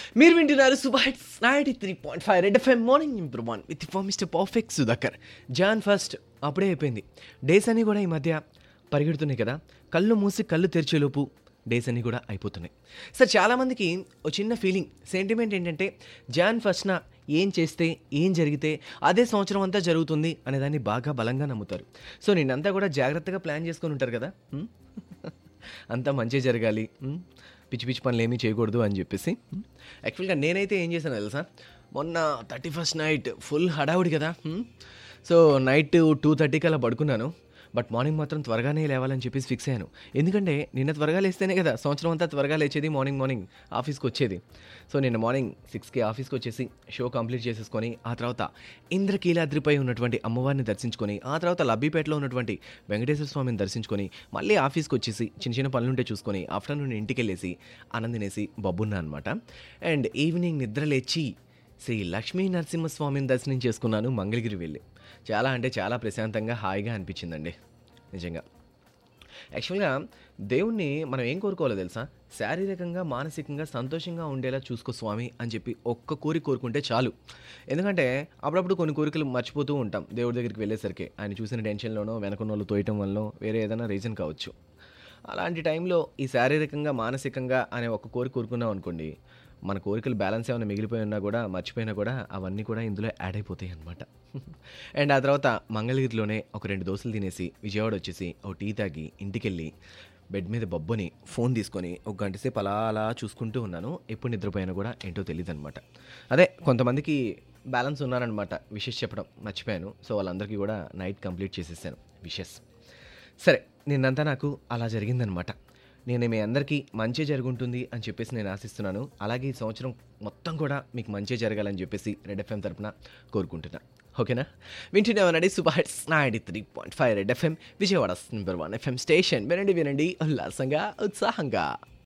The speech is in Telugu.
మీరు వింటున్నారు super hits ninety three point five red FM morning improve one with for mister perfect Sudhakar Jan first అప్పుడే అయిపోయింది డేస్ అన్నీ కూడా ఈ మధ్య పరిగెడుతున్నాయి కదా కళ్ళు మూసి కళ్ళు తెరిచేలోపు డేస్ అన్నీ కూడా అయిపోతున్నాయి సార్ చాలామందికి ఒక చిన్న ఫీలింగ్ సెంటిమెంట్ ఏంటంటే జాన్ ఫస్ట్న ఏం చేస్తే ఏం జరిగితే అదే సంవత్సరం అంతా జరుగుతుంది అనేదాన్ని బాగా బలంగా నమ్ముతారు సో నేనంతా కూడా జాగ్రత్తగా ప్లాన్ చేసుకొని ఉంటారు కదా హ్మ్? అంతా మంచి జరగాలి ఉమ్, పిచ్చి పిచ్చి పనులు ఏమీ చేయకూడదు అని చెప్పేసి ఉమ్, యాక్చువల్గా నేనైతే ఏం చేశాను తెలుసా మొన్న థర్టీ ఫస్ట్ నైట్ ఫుల్ హడావుడి కదా ఉమ్, సో నైట్ టూ థర్టీకి అలా పడుకున్నాను బట్ మార్నింగ్ మాత్రం త్వరగానే లేవాలని చెప్పేసి ఫిక్స్ అయ్యాను ఎందుకంటే నిన్న త్వరగా లేస్తేనే కదా సంవత్సరం అంతా త్వరగా లేచేది మార్నింగ్ మార్నింగ్ ఆఫీస్కి వచ్చేది సో నిన్న మార్నింగ్ సిక్స్కి ఆఫీస్కి వచ్చేసి షో కంప్లీట్ చేసేసుకొని ఆ తర్వాత ఇంద్రకీలాద్రిపై ఉన్నటువంటి అమ్మవారిని దర్శించుకొని ఆ తర్వాత లబ్బిపేటలో ఉన్నటువంటి వెంకటేశ్వర స్వామిని దర్శించుకొని మళ్ళీ ఆఫీస్కి వచ్చేసి చిన్న చిన్న పనులుంటే చూసుకొని ఆఫ్టర్నూన్ ఇంటికి వెళ్ళేసి ఆనందినేసి బొబ్బున్నా అనమాట అండ్ ఈవినింగ్ నిద్ర లేచి శ్రీ లక్ష్మీ నరసింహస్వామిని దర్శనం చేసుకున్నాను మంగళగిరి వెళ్ళి చాలా అంటే చాలా ప్రశాంతంగా హాయిగా అనిపించిందండి నిజంగా యాక్చువల్గా దేవుణ్ణి మనం ఏం కోరుకోవాలో తెలుసా శారీరకంగా మానసికంగా సంతోషంగా ఉండేలా చూసుకో స్వామి అని చెప్పి ఒక్క కోరిక కోరుకుంటే చాలు ఎందుకంటే అప్పుడప్పుడు కొన్ని కోరికలు మర్చిపోతూ ఉంటాం దేవుడి దగ్గరికి వెళ్ళేసరికి ఆయన చూసిన టెన్షన్లోనో వెనకున్న వాళ్ళు తోయటం వల్లనో వేరే ఏదైనా రీజన్ కావచ్చు అలాంటి టైంలో ఈ శారీరకంగా మానసికంగా అనే ఒక కోరిక కోరుకున్నాం అనుకోండి మన కోరికలు బ్యాలెన్స్ ఏమైనా మిగిలిపోయి ఉన్నా కూడా మర్చిపోయినా కూడా అవన్నీ కూడా ఇందులో యాడ్ అయిపోతాయి అనమాట అండ్ ఆ తర్వాత మంగళగిరిలోనే ఒక రెండు దోశలు తినేసి విజయవాడ వచ్చేసి ఒక టీ తాగి ఇంటికెళ్ళి బెడ్ మీద బొబ్బని ఫోన్ తీసుకొని ఒక గంట సేపు అలా అలా చూసుకుంటూ ఉన్నాను ఎప్పుడు నిద్రపోయినా కూడా ఏంటో తెలియదు అనమాట అదే కొంతమందికి బ్యాలెన్స్ ఉన్నారనమాట విషెస్ చెప్పడం మర్చిపోయాను సో వాళ్ళందరికీ కూడా నైట్ కంప్లీట్ చేసేసాను విషెస్ సరే నిన్నంతా నాకు అలా జరిగిందనమాట నేను మీ అందరికీ మంచి జరుగుంటుంది అని చెప్పేసి నేను ఆశిస్తున్నాను అలాగే ఈ సంవత్సరం మొత్తం కూడా మీకు మంచి జరగాలని చెప్పేసి రెడ్ ఎఫ్ఎం తరపున కోరుకుంటున్నా ఓకేనా వింటూనే ఉన్నాడు super hits ninety three point five red FM Vijayawada number one FM station వినండి వినండి ఉల్లాసంగా ఉత్సాహంగా